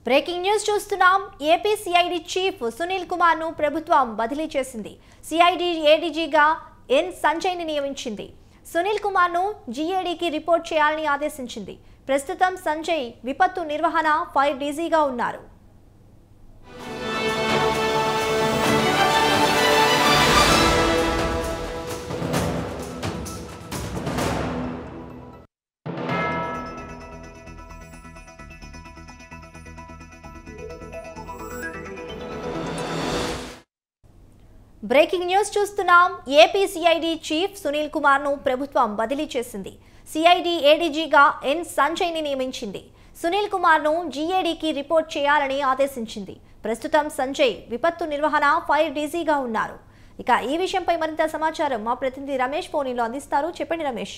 Breaking news చూస్తున్నాం AP CID chief Sunil Kumar ను ప్రభుత్వం బదిలీ చేసింది సిఐడి ఏడీజీగా ఎన్ సంజయ్ ని నియమించింది సునీల్ కుమార్ ను జీఏడీకి రిపోర్ట్ చేయాలని ఆదేశించింది ప్రస్తుతం సంజయ్ విపత్తు నిర్వహణ ఫైర్ డీజీగా ఉన్నారు బ్రేకింగ్ న్యూస్ చూస్తున్నాం AP CID chief Sunil Kumar ను ప్రభుత్వం బదిలీ చేసింది సిఐడి ఏడీజీగా ఎన్ సంజయ్ ని నియమించింది సునీల్ కుమార్ ను జీఏడీకి రిపోర్ట్ చేయాలని ఆదేశించింది ప్రస్తుతం సంజయ్ విపత్తు నిర్వహణ ఫైర్ డీజీగా ఉన్నారు ఇక ఈ విషయంపై మరింత సమాచారం మా ప్రతినిధి రమేష్ ఫోనీలో అందిస్తారు చెప్పండి రమేష్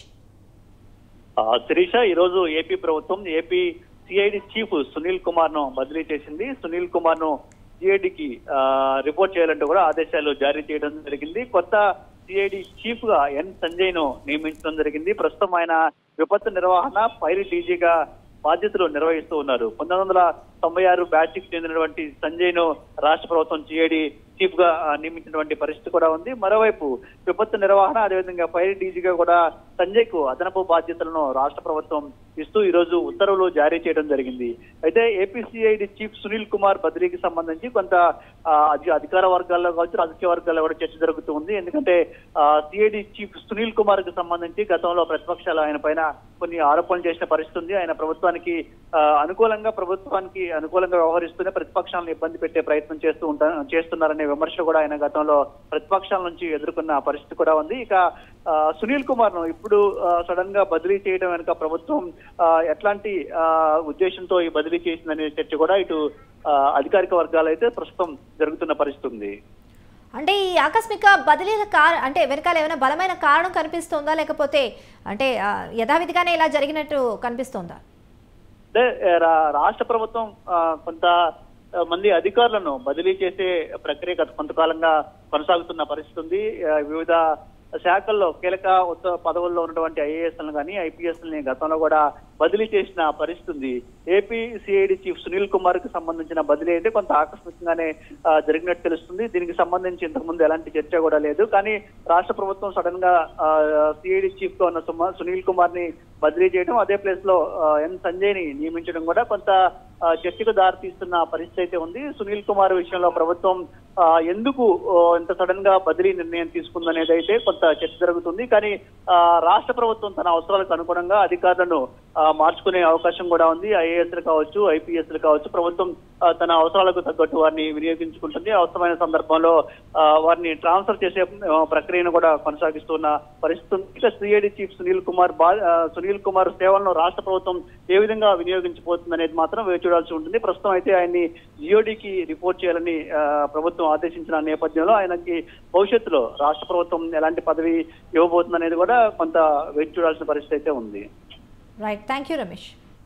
ఆ, శిరీష ఈ రోజు ఏపీ ప్రభుత్వం AP CID chief Sunil Kumar ను బదిలీ చేసింది సునీల్ కుమార్ ను సిఐడికి రిపోర్ట్ చేయాలంటూ కూడా ఆదేశాలు జారీ చేయడం జరిగింది కొత్త సిఐడి చీఫ్ గా ఎన్ సంజయ్ ను నియమించడం జరిగింది ప్రస్తుతం ఆయన విపత్తు నిర్వహణ ఫైర్ డీజీగా బాధ్యతలు నిర్వహిస్తూ ఉన్నారు పంతొమ్మిది వందల తొంభై ఆరు బ్యాచ్ కి చెందినటువంటి సంజయ్ ను రాష్ట్ర ప్రభుత్వం సిఐడి చీఫ్ గా ఆ, నియమించినటువంటి పరిస్థితి కూడా ఉంది మరోవైపు విపత్తు నిర్వహణ అదేవిధంగా ఫైర్ డీజీగా కూడా సంజయ్ కు అదనపు బాధ్యతలను రాష్ట్ర ప్రభుత్వం ఇస్తూ ఈ రోజు ఉత్తర్వులు జారీ చేయడం జరిగింది అయితే ఏపీసీఐడి చీఫ్ సునీల్ కుమార్ బదిలీకి సంబంధించి కొంత ఆ, అధి- అధికార వర్గాల్లో కావచ్చు రాజకీయ వర్గాల్లో కూడా చర్చ జరుగుతూ ఉంది ఎందుకంటే సిఐడి చీఫ్ సునీల్ కుమార్ కి సంబంధించి గతంలో ప్రతిపక్షాలు ఆయన పైన కొన్ని ఆరోపణలు చేసిన పరిస్థితి ఉంది ఆయన ప్రభుత్వానికి ఆ, అనుకూలంగా ప్రభుత్వానికి అనుకూలంగా వ్యవహరిస్తూనే ప్రతిపక్షాలను ఇబ్బంది పెట్టే ప్రయత్నం చేస్తూ ఉంటా చేస్తున్నారనే విమర్శలు కూడా ఆయన గతంలో ప్రతిపక్షాల నుంచి ఎదుర్కొన్న పరిస్థితి కూడా ఉంది ఇక ఆ, సునీల్ కుమార్ ను ఇప్పుడు సడన్ గా బదిలీ చేయడం వెనుక ప్రభుత్వం ఆ, ఎట్లాంటి ఆ, ఉద్దేశంతో ఈ బదిలీ చేసిందనే చర్చ కూడా ఇటు ఆ, అధికారిక వర్గాలు అయితే ప్రస్తుతం జరుగుతున్న పరిస్థితి ఉంది అంటే ఈ ఆకస్మిక బదిలీల కార అంటే వెనకాల ఏమైనా బలమైన కారణం కనిపిస్తోందా లేకపోతే అంటే ఆ, యథావిధిగానే ఇలా జరిగినట్టు కనిపిస్తోందా అంటే ఏ, రా- రాష్ట్ర ప్రభుత్వం ఆ, కొంత ఆ, మంది అధికారులను బదిలీ చేసే ప్రక్రియ గత కొంతకాలంగా కొనసాగుతున్న పరిస్థితి ఉంది ఆ, వివిధ శాఖల్లో కీలక ఉత్త పదవుల్లో ఉన్నటువంటి ఐఏఎస్లను కానీ ఐపీఎస్లని గతంలో కూడా బదిలీ చేసిన పరిస్థితి ఉంది AP CID chief Sunil Kumar కి సంబంధించిన బదిలీ అయితే కొంత ఆకస్మికంగానే ఆ, జరిగినట్టు తెలుస్తుంది దీనికి సంబంధించి ఇంతకుముందు ఎలాంటి చర్చ కూడా లేదు కానీ రాష్ట్ర ప్రభుత్వం సడన్ గా సిఐడి చీఫ్ గా ఉన్న సుమ- సునీల్ కుమార్ ని బదిలీ చేయడం అదే ప్లేస్ లో ఆ, ఎన్ సంజయ్ ని నియమించడం కూడా కొంత ఆ, చర్చకు దారితీస్తున్న పరిస్థితి అయితే ఉంది సునీల్ కుమార్ విషయంలో ప్రభుత్వం ఆ, ఎందుకు ఆ, ఇంత సడన్ గా బదిలీ నిర్ణయం తీసుకుందనేది అయితే కొంత చర్చ జరుగుతుంది కానీ ఆ, రాష్ట్ర ప్రభుత్వం తన అవసరాలకు అనుగుణంగా అధికారులను ఆ, మార్చుకునే అవకాశం కూడా ఉంది ఐఏఎస్లు కావచ్చు ఐపీఎస్లు కావచ్చు ప్రభుత్వం ఆ, తన అవసరాలకు తగ్గట్టు వారిని వినియోగించుకుంటుంది అవసరమైన సందర్భంలో ఆ, వారిని ట్రాన్స్ఫర్ చేసే ఆ, ప్రక్రియను కూడా కొనసాగిస్తున్న పరిస్థితి ఉంది. ఇక సిఐడి చీఫ్ సునీల్ కుమార్ బా- ఆ, సునీల్ కుమార్ సేవలను రాష్ట్ర ప్రభుత్వం ఏ విధంగా వినియోగించబోతుంది అనేది మాత్రం వేచి చూడాల్సి ఉంటుంది ప్రస్తుతం అయితే ఆయన్ని జియోడికి రిపోర్ట్ చేయాలని ఆ, ప్రభుత్వం ఆదేశించిన నేపథ్యంలో ఆయనకి భవిష్యత్తులో రాష్ట్ర ప్రభుత్వం ఎలాంటి పదవి ఇవ్వబోతుంది అనేది కూడా కొంత వేచి చూడాల్సిన పరిస్థితి అయితే ఉంది right thank you Ramesh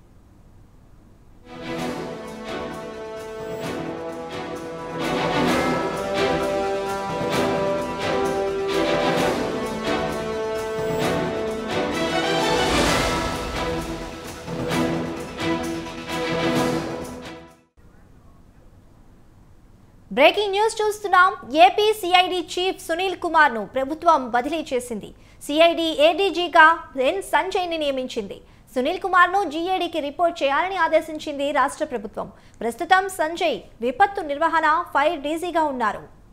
breaking news చూస్తున్నాం AP CID chief Sunil Kumar ను ప్రభుత్వం బదిలీ చేసింది సిఐడి ఏడీజీగా ఎన్ సంజయ్ ని నియమించింది సునీల్ కుమార్ ను జీఏడీకి రిపోర్ట్ చేయాలని ఆదేశించింది రాష్ట్ర ప్రభుత్వం ప్రస్తుతం సంజయ్ విపత్తు నిర్వహణ ఫైర్ డీజీగా ఉన్నారు